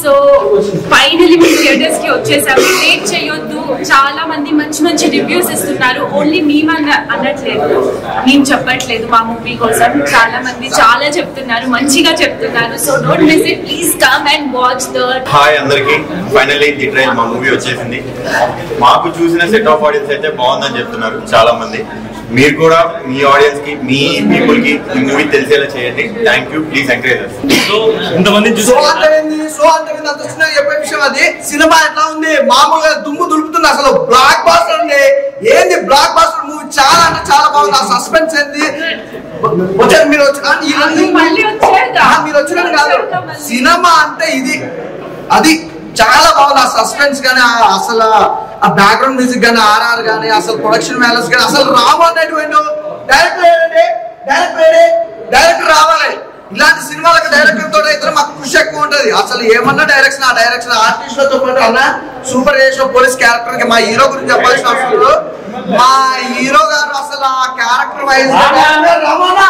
So finally మీ theatres కి వచ్చేసాము late చేయొద్దు చాలా మంది మంచి మంచి రివ్యూస్ ఇస్తున్నారు ఓన్లీ మేము అన్న అనట్లేదు మేము చెప్పట్లేదు మా మూవీ కోసం చాలా మంది చాలా చెప్తున్నారు మంచిగా చెప్తున్నారు so don't miss it please come and watch the hi అందరికి ఫైనల్లీ ది ట్రైల్ మా మూవీ వచ్చేసింది మాకు చూసిన సెట్ ఆఫ్ ఆడియన్స్ అయితే బాగుందని చెప్తున్నారు చాలా మంది మీరు కూడా మీ ఆడియన్స్ కి మీ పీపుల్ కి ఈ మూవీ తెలిసేలా చేయండి thank you please encourage so ఇంతమంది సో చూసి అంతమైంది సో అంతమైంది అంత చిన్న చెప్పే విషయం అది సినిమా ఎట్లా ఉంది మామూలుగా దుమ్ము దులుపుతుంది అసలు బ్లాక్ బాస్టర్ ఉంది ఏంది బ్లాక్ బాస్టర్ మూవీ చాలా అంటే చాలా బాగుంది ఆ సస్పెన్స్ ఏంది వచ్చారు మీరు వచ్చి ఆ, ఈ- ఈ- మళ్ళీ వచ్చారుగా. ఆ, మీరు వచ్చినట్టు కాదు వచ్చారుగా మళ్ళీ. సినిమా అంటే ఇది అది చాలా బాగుంది ఆ సస్పెన్స్ గానీ ఆ అసలు ఆ బ్యాక్గ్రౌండ్ మ్యూజిక్ గానీ ఆర్ఆర్ గానీ అసలు ప్రొడక్షన్ వాల్యూస్ గానీ అసలు రాము అనేటువంటి డైరెక్టర్ ఏడండి డైరెక్టర్ ఏడే డైరెక్టర్ రావాలి ఇలాంటి సినిమాలకు డైరెక్టర్ తోటి అయితే మాకు కృషి ఎక్కువ ఉంటది అసలు ఏమన్నా డైరెక్షన్ ఆ డైరెక్షన్ ఆర్టిస్టులతో పాటు అన్న సూపర్ చేసిన పోలీస్ క్యారెక్టర్ కి మా హీరో గురించి చెప్పాల్సిన అవసరం లేదు మా హీరో గారు అసలు ఆ క్యారెక్టర్ వైజ్ రమణ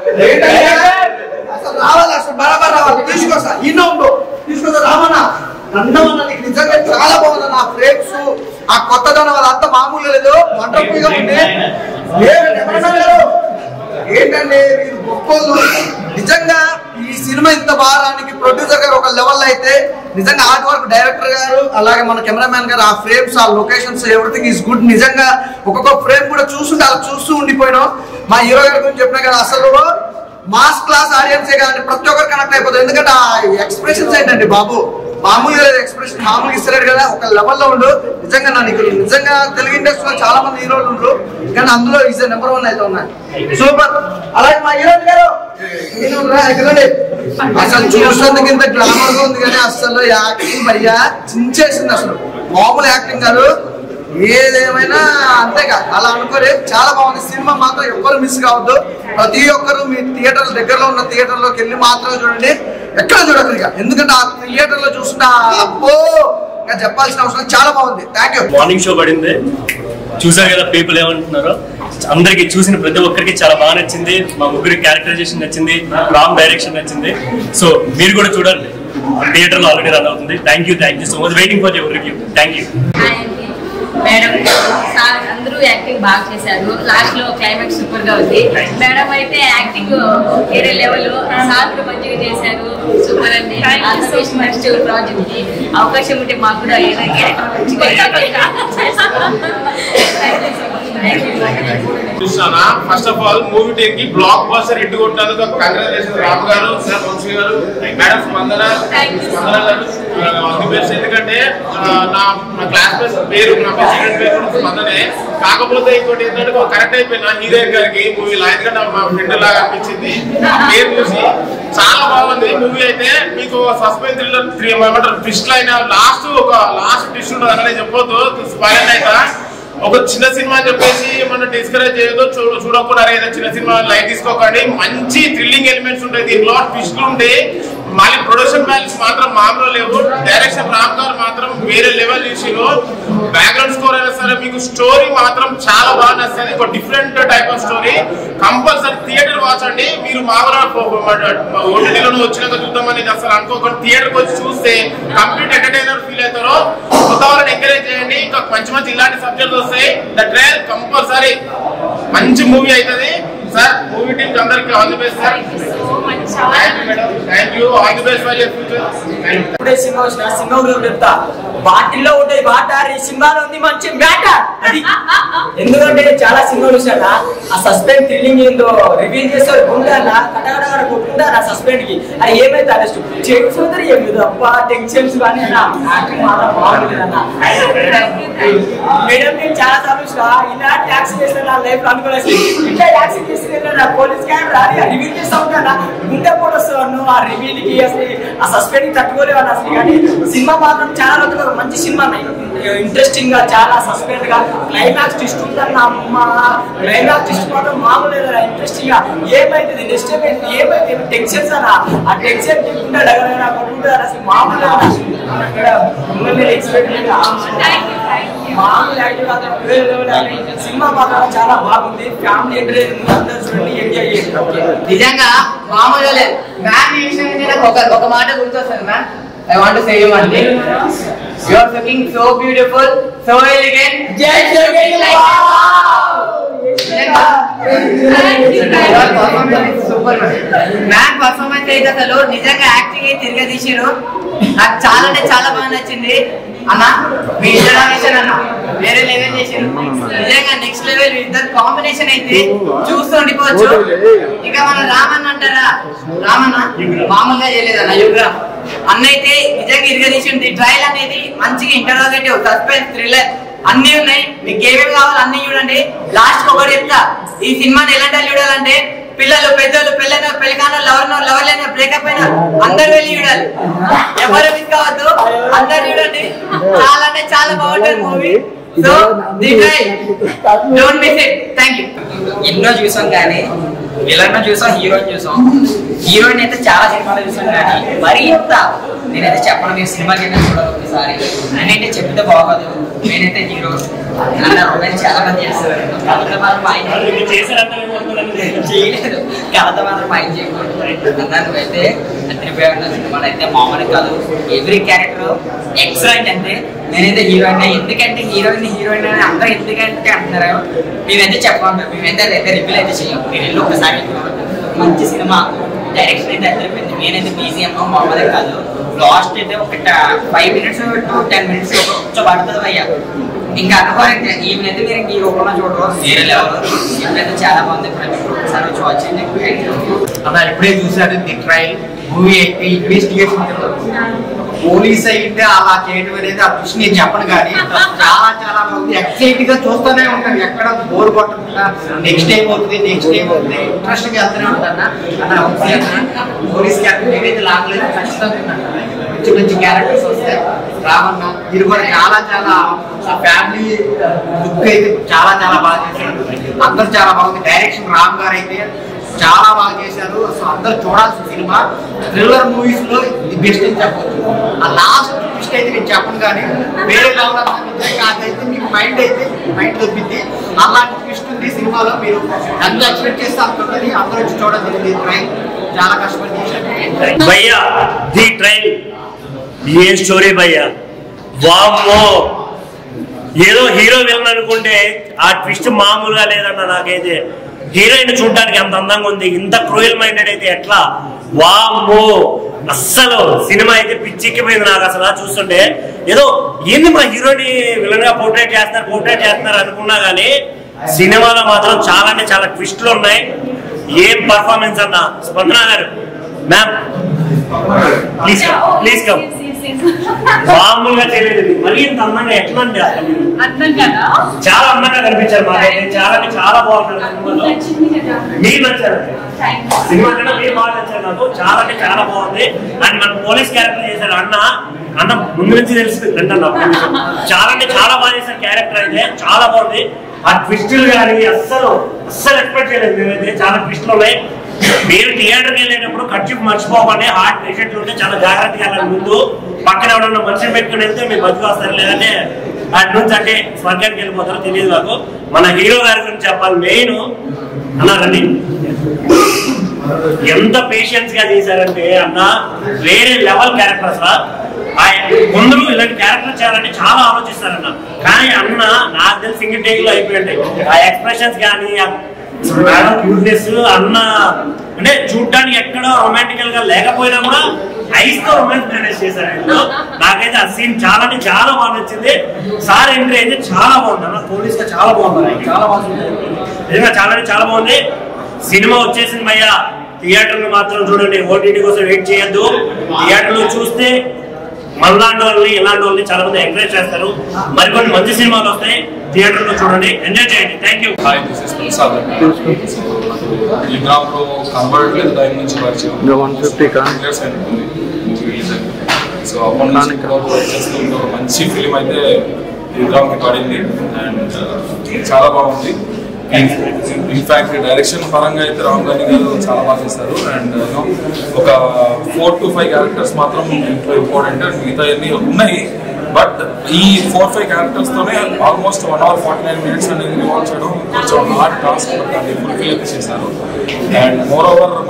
అసలు రావాలి అసలు బరాబర్ రావాలి తీసుకొస్తా ఇన్న ఉండు తీసుకొస్తా రామన్న అన్నమన్న నీకు నిజంగా చాలా బాగుంది నా ఫ్రేమ్స్ ఆ కొత్తదనం అదంతా మామూలు లేదు వండర్ఫుల్ గా ఉంది ఏమండి, ఎవరన్నా గారు? ఏంటండి మీరు గొప్పోళ్ళు నిజంగా ఈ సినిమా ఇంత బాగానికి ప్రొడ్యూసర్ గారు ఒక లెవెల్ అయితే నిజంగా ఆర్ట్ వర్క్ డైరెక్టర్ గారు అలాగే మన కెమెరామ్యాన్ గారు ఆ ఫ్రేమ్స్ ఆ లొకేషన్స్ ఎవ్రీథింగ్ ఈస్ గుడ్ నిజంగా ఒక్కొక్క ఫ్రేమ్ కూడా చూస్తుంటే అలా చూస్తూ ఉండిపోయినాం మా హీరో గారి గురించి చెప్పినా కదా అసలు మాస్ క్లాస్ ఆడియన్సే కానీ ప్రతి ఒక్కరు కనెక్ట్ అయిపోతుంది ఎందుకంటే ఆ ఎక్స్ప్రెషన్స్ ఏంటండి బాబు మామూలుగా లేదు ఎక్స్ప్రెషన్ మామూలుగా ఇస్తలేడు కదా ఒక లెవెల్లో ఉండు నిజంగా నా నీకు నిజంగా తెలుగు ఇండస్ట్రీలో చాలా మంది హీరోలు ఉండరు కానీ అందులో ఈజ్ నెంబర్ వన్ అయితే ఉన్నాయి సూపర్ అలాగే మా హీరో గారు మీరు రా, ఎక్కడండి? అసలు చూసేందుకు ఇంత గ్లామర్ గా ఉంది కానీ అసలు యాక్టింగ్ భయ్యా చించేసింది అసలు మామూలు యాక్టింగ్ కాదు ఏదేమైనా అంతేగా అలా అనుకోరే చాలా బాగుంది సినిమా మాత్రం ఎవ్వరు మిస్ కావద్దు ప్రతి ఒక్కరు మీ థియేటర్ దగ్గరలో ఉన్న థియేటర్ లోకి వెళ్ళి మాత్రమే చూడండి ఎక్కడ చూడకండి ఇక ఎందుకంటే ఆ థియేటర్ లో చూసిన అబ్బో ఇంకా చెప్పాల్సిన అవసరం చాలా బాగుంది థ్యాంక్ యూ మార్నింగ్ షో పడింది చూసారు కదా పీపుల్ ఏమంటున్నారో అందరికి చూసిన ప్రతి ఒక్కరికి చాలా బాగా నచ్చింది మా ముగ్గురి క్యారెక్టరైజేషన్ నచ్చింది రామ్ డైరెక్షన్ నచ్చింది సో మీరు కూడా చూడండి థియేటర్ లో ఆల్రెడీ రన్ అవుతుంది thank you thank you so much waiting for your review thank you hi అండి. మేడం సార్ అందరూ యాక్టింగ్ బాగా చేశారు లాస్ట్ లో క్లైమాక్స్ సూపర్ గా ఉంది మేడం అయితే యాక్టింగ్ వేరే లెవెల్ సార్ కూడా మంచిగా చేశారు సూపర్ అండి ఆంధ్రప్రదేశ్ నెక్స్ట్ ప్రాజెక్ట్ కి అవకాశం ఉంటే మాకు కూడా ఏదైనా క్యారెక్టర్ చూస్తానా first of all movie team కి బ్లాక్ బస్టర్ హిట్ కొట్టినందుకు కంగ్రాచులేషన్ రామ్ గారు సార్ వంశీ గారు మేడం స్పందన స్పందన గారు ఆల్ ది బెస్ట్ ఎందుకంటే ఆ, నా నా క్లాస్ మేట్స్ పేరు నా సెకండ్ పేరు కూడా స్పందనే కాకపోతే ఇంకోటి ఏంటంటే కరెక్ట్ అయిపోయిన హీరోయిన్ గారికి మూవీ లా ఎందుకంటే మా ఫ్రెండ్ లాగా అనిపించింది ఆ పేరు చూసి చాలా బాగుంది మూవీ అయితే మీకు సస్పెన్స్ థ్రిల్లర్ త్రీ ఏమంటారు ట్విస్ట్ అయిన లాస్ట్ ఒక లాస్ట్ ట్విస్ట్ ఉంటుంది అక్కడ చెప్పొద్దు స్పాయిల్ అయితే ఒక చిన్న సినిమా అని చెప్పేసి మనం డిస్కరేజ్ చేయదు చూడ చూడకుండా అరే ఏదో చిన్న సినిమా లైట్ తీసుకోకండి మంచి థ్రిల్లింగ్ ఎలిమెంట్స్ ఉంటాయి దీంట్లో ట్విస్ట్లు ఉంటాయి మళ్ళీ ప్రొడక్షన్ వాల్యూస్ మాత్రం మామూలు లేవు డైరెక్షన్ రామ్ గారు మాత్రం వేరే లెవెల్ చేసిరు బ్యాక్గ్రౌండ్ స్కోర్ అయినా సరే మీకు స్టోరీ మాత్రం చాలా బాగా నచ్చింది ఒక different type of story compulsory theatre watch అండి మీరు మామూలుగా ఓటీటీలో వచ్చినాక చూద్దామని అసలు అనుకోకుండా థియేటర్కి వచ్చి చూస్తే కంప్లీట్ ఎంటర్టైనర్ ఫీల్ అవుతారో కొత్త వాళ్ళని ఎంకరేజ్ చేయండి ఇంకా మంచి మంచి ఇలాంటి సబ్జెక్ట్స్ వస్తాయి ద ట్రయల్ కంపల్సరీ మంచి మూవీ అవుతుంది సార్ మూవీ టీమ్ అందరికి all the best sir thank you madam thank you all the best for your future thank you ఇప్పుడే సినిమా వచ్చిన సినిమా గురించి చెప్తా వాటిల్లో ఉంటాయి వాటర్ ఈ సినిమాలో ఉంది మంచి మ్యాటర్ అది ఎందుకంటే చాలా సినిమాలు వచ్చాక ఆ సస్పెండ్ థ్రిల్లింగ్ ఏందో రివీల్ చేస్తారు గుండాలా కటకడ కొట్టుకుంటారు ఆ సస్పెండ్ కి అది ఏమైతే అరెస్ట్ చేయకపోతే ఏం లేదు అబ్బా టెన్షన్స్ కానీ అన్న యాక్టింగ్ మాత్రం బాగుంటుంది అన్న మేడం నేను చాలా సార్లు చూసిన ఇలాంటి యాక్షన్ చేస్తే నా లైఫ్ అనుకోలేదు ఇట్లా యాక్షన్ చేస్తే నా పోలీస్ క్యామ్ రాని రివీల్ చేస్తా ఉంటాను గుండె కూడా వస్తాను ఆ రివీల్ కి అసలు ఆ సస్పెండ్ కి తట్టుకోలేవు అన్న అసలు కానీ సినిమా మాత్రం చాలా రోజులు మంచి సినిమా ఇంట్రెస్టింగ్ గా చాలా సస్పెండ్ గా క్లైమాక్స్ ట్విస్ట్ ఉందన్న అమ్మ క్లైమాక్స్ ట్విస్ట్ మాత్రం మామూలు ఇంట్రెస్టింగ్ గా ఏమైతుంది నెక్స్ట్ ఏమైంది ఏమైంది టెన్షన్స్ అన్న ఆ టెన్షన్ తీసుకుంటే డగలైనా కొట్టుకుంటారు అసలు మామూలు ఎక్స్పెక్ట్ మామూలు యాక్టివ్ కాదు, వేరే level యాక్టివ్. సినిమా మాత్రం చాలా బాగుంది ఫ్యామిలీ ఎంటర్టైన్మెంట్ అందరూ చూడండి ఎంజాయ్ చేయండి నిజంగా మామూలుగా లేదు మ్యామ్ ఈ విషయం నుంచి నాకు ఒక ఒక మాట గుర్తొస్తుంది ma'am I want to say you one thing. You are looking so beautiful, so elegant. Just looking like superman performance అయితే అసలు నిజంగా యాక్టింగ్ అయితే తిరగదీసారు నాకు చాలా అంటే చాలా బాగా నచ్చింది అన్న మీ ఇంట్రడక్షన్ అన్న వేరే లెవెల్ చేసారు నిజంగా నెక్స్ట్ లెవెల్ ఇద్దరు కాంబినేషన్ అయితే చూస్తూ ఉండిపోవచ్చు ఇక మన రామన్న అంటారా రామన్న మామూలుగా చేయలేదన్న యుగ్రామ్ అన్న అయితే నిజంగా ఇరగదీసింది ట్రయల్ అనేది మంచిగా ఇంటరోగేటివ్ సస్పెన్స్ థ్రిల్లర్ అన్ని ఉన్నాయి మీకు ఏమేమి కావాలి అన్ని చూడండి లాస్ట్ ఒకటి చెప్తా ఈ సినిమాని ఎలాంటి వాళ్ళు చూడాలంటే పిల్లలు పెద్దలు పిల్లలు పెళ్ళికానో లవర్నో లవర్ లేనో బ్రేకప్ అయినా అందరు వెళ్ళి చూడాలి ఎవరు మిస్ కావద్దు అందరు చూడండి చాలా అంటే చాలా బాగుంటుంది movie so don't miss it thank you ఎన్నో చూసాం కానీ విలన్ చూసాం హీరోయిన్ చూసాం హీరోయిన్ అయితే చాలా సినిమాలు చూసాం కానీ మరి ఇంత నేనైతే చెప్పను మీరు సినిమాకి అయినా చూడాలి ఒకసారి నేనైతే చెప్తే బాగోదు నేనైతే హీరో అన్న రొమాన్స్ చాలా మంది చేస్తారు కథతో మాత్రం మాయం చేయలేదు కథతో మాత్రం మాయం చేయకూడదు అన్న నువ్వైతే అదిరిపోయాడు సినిమాలో అయితే మామూలు కాదు ఎవ్రీ క్యారెక్టర్ ఎక్సలెంట్ అంటే నేనైతే హీరోయిన్ ఎందుకంటే హీరోయిన్ హీరోయిన్ అని అందరూ ఎందుకంటే అంటున్నారు మేమైతే చెప్పాము మేమైతే అయితే రిపీల్ అయితే చేయం మీరు వెళ్ళి ఒకసారి చూడండి. మంచి సినిమా డైరెక్షన్ అయితే అదిరిపోయింది నేనైతే బీజిఎం మామూలే కాదు లాస్ట్ అయితే ఒక five minutes to ten minutes కొంచెం పడుతుంది అయ్యా ఇంకా అనుకోవాలి ఈవెన్ అయితే మీరు ఈ రూపంలో చూడరు వేరే లెవెల్ ఇప్పుడైతే చాలా బాగుంది ఇప్పుడు ఒకసారి వచ్చి వాచ్ చేయండి అన్న ఇప్పుడే చూసారు ది ట్రయల్ మూవీ అయితే ఇన్వెస్టిగేషన్ పోలీస్ అయితే అలా చేయడం అనేది ఆ కృష్ణ నేను చెప్పను కానీ చాలా చాలా బాగుంది ఎక్సైట్ గా చూస్తూనే ఉంటాను ఎక్కడ బోర్ కొట్టకుండా నెక్స్ట్ టైం అవుతుంది నెక్స్ట్ టైం అవుతుంది ఇంట్రెస్ట్ గా వెళ్తూనే ఉంటాను అన్న ఒకసారి అన్న పోలీస్ క్యారెక్టర్ ఏదైతే లాగలేదు ఖచ్చితంగా ఉన్నాను. మంచి మంచి క్యారెక్టర్స్ వస్తాయి రామన్న మీరు కూడా చాలా చాలా ఫ్యామిలీ బుక్ అయితే చాలా చాలా బాగా చేశారు అందరూ చాలా బాగుంది డైరెక్షన్ రామ్ గారు అయితే చాలా బాగా చేశారు సో అందరూ చూడాల్సిన సినిమా థ్రిల్లర్ మూవీస్ లో ఇది బెస్ట్ అని చెప్పొచ్చు ఆ లాస్ట్ ట్విస్ట్ అయితే నేను చెప్పను కానీ వేరే లెవెల్ అనిపించాయి అదైతే మీకు మైండ్ అయితే మైండ్ దొబ్బింది అలాంటి ట్విస్ట్ ఉంది సినిమాలో మీరు ఎంత ఎక్స్పెక్ట్ చేస్తే అంత ఉంటుంది అందరూ వచ్చి చూడాలి ట్రైన్ చాలా కష్టపడి చేశారు భయ్యా ది ట్రైన్ ఏం స్టోరీ భయ్యా వామ్మో ఏదో హీరో విలన్ అనుకుంటే ఆ ట్విస్ట్ మామూలుగా లేదన్న నాకైతే హీరోయిన్ చూడడానికి ఎంత అందంగా ఉంది ఇంత క్రూయల్ మైండెడ్ అయితే ఎట్లా వామ్మో అస్సలు సినిమా అయితే పిచ్చెక్కిపోయింది నాకు అసలు చూస్తుంటే ఏదో ఏంది మా హీరోని విలన్ గా పోర్ట్రేట్ చేస్తున్నారు పోర్ట్రేట్ చేస్తున్నారు అనుకున్నా గానీ సినిమాలో మాత్రం చాలా అంటే చాలా ట్విస్ట్లు ఉన్నాయి ఏం పర్ఫార్మెన్స్ అన్న స్పందన గారు మ్యామ్ ప్లీజ్ ప్లీజ్ కమ్ మామూలుగా తెలియదు ఇది. మరీ ఇంత అందంగా ఎట్లా అండి అసలు మీరు? అర్థం కదా చాలా అందంగా కనిపించారు మాకైతే చాలా అంటే చాలా బాగున్నారు సినిమాలో నచ్చింది కదా మీరు నచ్చారు థ్యాంక్ సినిమా కన్నా మీరు బాగా నచ్చారు నాకు చాలా అంటే చాలా బాగుంది అండ్ మన పోలీస్ క్యారెక్టర్ చేశారు అన్న అన్న ముందు నుంచి తెలిసి వింటాను చాలా అంటే చాలా బాగా చేశారు క్యారెక్టర్ అయితే చాలా బాగుంది ఆ ట్విస్టులు కానీ అస్సలు అస్సలు ఎక్స్పెక్ట్ చేయలేదు మేమైతే చాలా ట్విస్టులు ఉన్నాయి మీరు థియేటర్కి వెళ్ళేటప్పుడు ఖర్చు మర్చిపోకండి హార్ట్ పేషెంట్లు ఉంటే చాలా జాగ్రత్తగా వెళ్ళాలి ముందు పక్కన ఎవరన్నా మనిషిని పెట్టుకుని వెళ్తే మీరు బతికి వస్తారు లేదంటే అటు నుంచి అంటే స్వర్గానికి వెళ్ళిపోతారో తెలియదు నాకు మన హీరో గారి గురించి చెప్పాలి మెయిన్ అన్నారండి ఎంత పేషెన్స్ గా తీశారంటే అన్న వేరే లెవెల్ క్యారెక్టర్ అసలు ఆయన కొందరు ఇలాంటి క్యారెక్టర్ చేయాలని చాలా ఆలోచిస్తారన్న కానీ అన్న నాకు తెలిసి సింగిల్ టేక్ లో అయిపోయింది ఆ ఎక్స్ప్రెషన్స్ కానీ క్యూట్నెస్ అన్న అంటే చూడడానికి ఎక్కడ రొమాంటికల్ గా లేకపోయినా కూడా ఐస్ తో రొమాన్స్ మేనేజ్ చేశారు ఆయన. నాకైతే ఆ సీన్ చాలా అంటే చాలా బాగా నచ్చింది సార్ ఎంట్రీ అయితే చాలా బాగుంది అన్న పోలీస్ గా చాలా బాగుంది ఆయన. చాలా బాగుంది నిజంగా చాలా అంటే చాలా బాగుంది సినిమా వచ్చేసింది భయ్యా థియేటర్ లో మాత్రం చూడండి ఓటీటీ కోసం వెయిట్ చేయొద్దు థియేటర్ లో చూస్తే మనలాంటి వాళ్ళని ఇలాంటి వాళ్ళని చాలా మంది ఎంకరేజ్ చేస్తారు మరికొన్ని మంచి సినిమాలు వస్తాయి థియేటర్ లో చూడండి ఎంజాయ్ చేయండి thank you hi this is Prasad ఈ గ్రామంలో కనబడట్లేదు టైం నుంచి పరిచయం ఇయర్స్ అయినట్టుంది మూవీ రిలీజ్ అయ్యి. సో అప్పటి నుంచి ఇక్కడ వర్క్ చేస్తూ ఉంటే ఒక మంచి ఫిలిం అయితే ఈ గ్రామ్కి పడింది అండ్ చాలా బాగుంది ఇన్ఫాక్ట్ డైరెక్షన్ పరంగా అయితే రామ్ గారి గారు చాలా బాగా చేస్తారు అండ్ ఒక ఫోర్ టు ఫైవ్ క్యారెక్టర్స్ మాత్రం ఇంట్లో ఇంపార్టెంట్ అండ్ మిగతా అన్ని ఉన్నాయి బట్ ఈ ఫోర్ ఫైవ్ క్యారెక్టర్స్ తోనే almost one hour forty nine minutes అనేది ఇన్వాల్వ్ చేయడం కొంచెం హార్డ్ టాస్క్ దాన్ని ఫుల్ఫిల్ అయితే చేశారు అండ్ మోర్ ఓవర్ మనం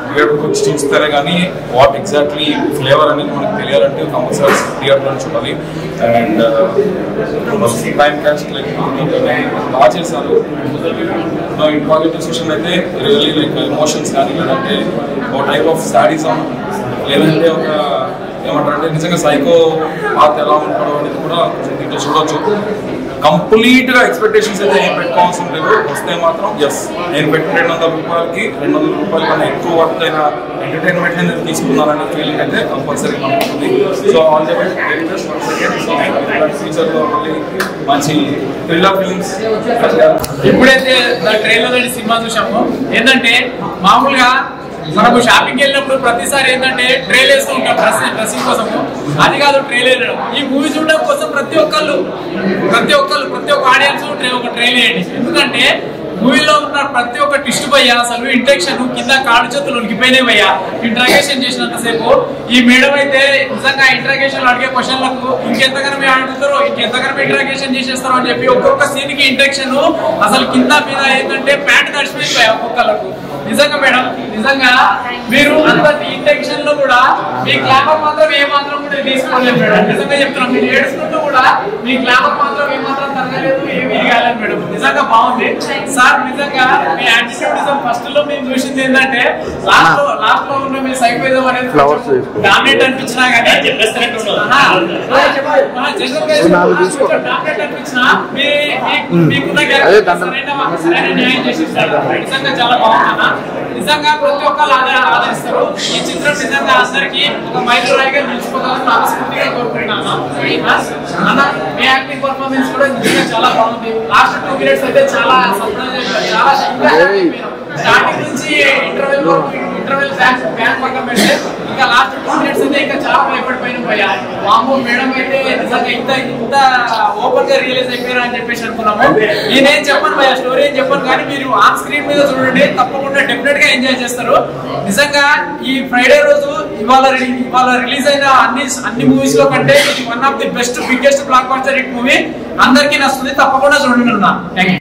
థియేటర్కి వచ్చి చూస్తేనే కానీ వాట్ ఎగ్జాక్ట్లీ ఫ్లేవర్ అనేది మనకు తెలియాలంటే కంపల్సరీ థియేటర్లో చూడాలి అండ్ టైం క్యాస్ట్ లైక్ బాగా చేశారు ఇంపార్టెంట్ సెషన్ అయితే రియల్లీ లైక్ ఎమోషన్స్ కానీ లేదంటే ఒక టైప్ ఆఫ్ సాడిజం లేదంటే ఒక ఏమంటారు అంటే నిజంగా సైకో పాత ఎలా ఉంటాడో అనేది కూడా కొంచెం దీంట్లో చూడొచ్చు కంప్లీట్ గా ఎక్స్పెక్టేషన్స్ అయితే ఏం పెట్టుకోవాల్సిన లేదు వస్తే మాత్రం ఎస్ నేను పెట్టిన రెండు వందల రూపాయలకి రెండు వందల రూపాయల కన్నా ఎక్కువ వర్త్ అయిన ఎంటర్టైన్మెంట్ అనేది తీసుకున్నాననే ఫీలింగ్ అయితే కంపల్సరీ మనకు ఉంటుంది so all the best future లో మళ్ళీ మంచి థ్రిల్లర్ ఫిల్మ్స్ ఎప్పుడైతే ట్రైలర్ అనే సినిమా చూసామో ఏంటంటే మామూలుగా మనము షాపింగ్ వెళ్ళినప్పుడు ప్రతిసారి ఏంటంటే ట్రైల్ వేస్తూ ఉంటాం డ్రెస్ డ్రెస్సింగ్ కోసము అది కాదు ట్రైల్ వేయడం ఈ మూవీ చూడడం కోసం ప్రతి ఒక్కళ్ళు ప్రతి ఒక్కళ్ళు ప్రతి ఒక్క ఆడియన్స్ ఒక ట్రైల్ వేయండి ఎందుకంటే మూవీలో ఉన్న ప్రతి ఒక్క ట్విస్ట్ భయ్యా అసలు ఇంటెక్షన్ కింద కాడు చేతులు ఉనికిపోయినాయి భయ్యా ఇంట్రాగేషన్ చేసినంతసేపు ఈ మేడం అయితే నిజంగా ఇంట్రాగేషన్ అడిగే క్వశ్చన్లకు ఇంకెంతగానో మేము అడుగుతారో ఇంకెంతగానో ఇంట్రాగేషన్ చేసేస్తారో అని చెప్పి ఒక్కొక్క సీన్ కి ఇంటెక్షన్ అసలు కింద మీద ఏంటంటే ప్యాంట్ తడిచిపోయింది భయ్యా ఒక్కొక్కళ్ళకు నిజంగా మేడం నిజంగా మీరు అంతటి ఇంటెక్షన్ లో కూడా మీ క్లామర్ మాత్రం ఏ మాత్రం కూడా తీసుకోలేదు మేడం నిజంగా చెప్తున్నాం మీరు ఏడుస్తుంటూ కూడా మీ క్లామర్ మాత్రం ఏ మాత్రం తరగలేదు ఏమీ కాలేదు మేడం నిజంగా బాగుంది సార్ నిజంగా మీ యాంటీసెప్టిజం ఫస్ట్ లో మేము చూసింది ఏంటంటే లాస్ట్ లో లాస్ట్ లో ఉన్న మీ సైకోయిజం అనేది డామినేట్ అనిపించినా కానీ డామినేట్ అనిపించినా మీ మీ- మీకున్న character సరైన సరైన న్యాయం చేసి ఇస్తారు. నిజంగా చాలా బాగుందన్న నిజంగా ప్రతి ఒక్కరు ఆదర- ఆదరిస్తారు ఈ చిత్రం నిజంగా అందరికి ఒక మైలురాయిగా నిలిచిపోతారని మనస్ఫూర్తిగా కోరుకుంటున్నాను అన్న మీ యాక్టింగ్ పర్ఫార్మెన్స్ కూడా నిజంగా చాలా బాగుంది లాస్ట్ టూ మినిట్స్ అయితే చాలా surprise అయ్యాను. చాలా స్టార్టింగ్ నుంచి ఇంటర్వెల్ ఇంటర్వెల్ బ్యాంక్ బ్యాంక్ పక్కన పెడితే ఇంకా లాస్ట్ టూ మినిట్స్ అయితే ఇంకా చాలా భయపడిపోయిన పోయా వాము మేడం అయితే నిజంగా ఇంత ఇంత ఓపెన్ గా రియలైజ్ అయిపోయారు అని చెప్పేసి అనుకున్నాము నేనేం చెప్పను భయ స్టోరీ ఏం చెప్పను కానీ మీరు ఆన్ స్క్రీన్ మీద చూడండి తప్పకుండా డెఫినెట్ గా ఎంజాయ్ చేస్తారు నిజంగా ఈ ఫ్రైడే రోజు ఇవాళ రి- ఇవాళ రిలీజ్ అయిన అన్ని అన్ని మూవీస్ లో కంటే ఇది one of the best biggest blockbuster hit movie అందరికీ నచ్చుతుంది తప్పకుండా చూడండి అన్న థ్యాంక్ యూ